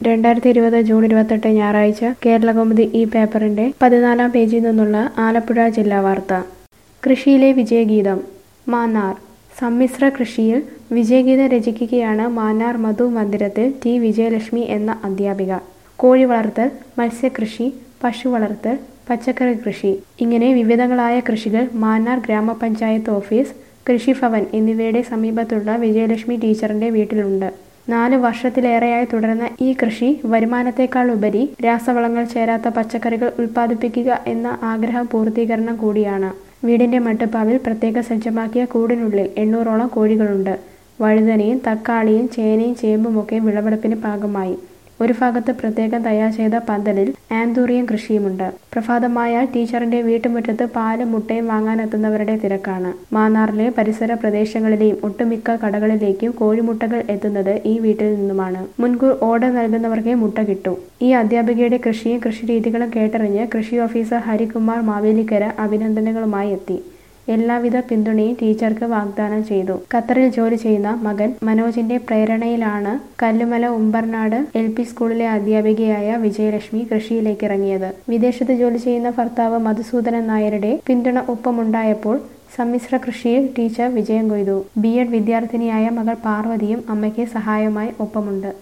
രണ്ടായിരത്തി ഇരുപത് ജൂൺ ഇരുപത്തെട്ട് ഞായറാഴ്ച കേരളകൗമുദി ഈ പേപ്പറിന്റെ പതിനാലാം പേജിൽ നിന്നുള്ള ആലപ്പുഴ ജില്ലാ വാർത്ത കൃഷിയിലെ വിജയഗീതം മാന്നാർ സമ്മിശ്ര കൃഷിയിൽ വിജയഗീതം രചിക്കുകയാണ് മാന്നാർ മധു മന്ദിരത്തിൽ ടി വിജയലക്ഷ്മി എന്ന അധ്യാപിക കോഴി വളർത്തൽ മത്സ്യകൃഷി പശു വളർത്തൽ പച്ചക്കറി കൃഷി ഇങ്ങനെ വിവിധങ്ങളായ കൃഷികൾ മാന്നാർ ഗ്രാമപഞ്ചായത്ത് ഓഫീസ് കൃഷിഭവൻ എന്നിവയുടെ സമീപത്തുള്ള വിജയലക്ഷ്മി ടീച്ചറിന്റെ വീട്ടിലുണ്ട് നാല് വർഷത്തിലേറെയായി തുടരുന്ന ഈ കൃഷി വരുമാനത്തേക്കാൾ ഉപരി രാസവളങ്ങൾ ചേരാത്ത പച്ചക്കറികൾ ഉൽപ്പാദിപ്പിക്കുക എന്ന ആഗ്രഹ പൂർത്തീകരണം കൂടിയാണ് വീടിന്റെ മട്ടുപ്പാവിൽ പ്രത്യേക സജ്ജമാക്കിയ കൂടിനുള്ളിൽ എണ്ണൂറോളം കോഴികളുണ്ട് വഴുതനയും തക്കാളിയും ചേനയും ചേമ്പുമൊക്കെ വിളവെടുപ്പിന് പാകമായി ഒരു ഭാഗത്ത് പ്രത്യേകം തയ്യാർ ചെയ്ത പന്തലിൽ ആന്തൂറിയം കൃഷിയുമുണ്ട് പ്രഭാതമായാൽ ടീച്ചറിന്റെ വീട്ടുമുറ്റത്ത് പാലും മുട്ടയും വാങ്ങാനെത്തുന്നവരുടെ തിരക്കാണ് മാന്നാറിലെ പരിസര പ്രദേശങ്ങളിലെയും ഒട്ടുമിക്ക കടകളിലേക്കും കോഴിമുട്ടകൾ എത്തുന്നത് ഈ വീട്ടിൽ നിന്നുമാണ് മുൻകൂർ ഓർഡർ നൽകുന്നവർക്കേ മുട്ട കിട്ടൂ ഈ അധ്യാപികയുടെ കൃഷിയും കൃഷിരീതികളും കേട്ടറിഞ്ഞ് കൃഷി ഓഫീസർ ഹരികുമാർ മാവേലിക്കര അഭിനന്ദനങ്ങളുമായി എത്തി എല്ലാവിധ പിന്തുണയും ടീച്ചർക്ക് വാഗ്ദാനം ചെയ്തു ഖത്തറിൽ ജോലി ചെയ്യുന്ന മകൻ മനോജിന്റെ പ്രേരണയിലാണ് കല്ലുമല ഉമ്പർനാട് എൽ പി സ്കൂളിലെ അധ്യാപികയായ വിജയലക്ഷ്മി കൃഷിയിലേക്ക് ഇറങ്ങിയത് വിദേശത്ത് ജോലി ചെയ്യുന്ന ഭർത്താവ് മധുസൂദനൻ നായരുടെ പിന്തുണ ഒപ്പമുണ്ടായപ്പോൾ സമ്മിശ്ര കൃഷിയിൽ ടീച്ചർ വിജയം കൊയ്തു ബി എഡ് വിദ്യാർത്ഥിനിയായ മകൾ പാർവതിയും അമ്മയ്ക്ക് സഹായമായി ഒപ്പമുണ്ട്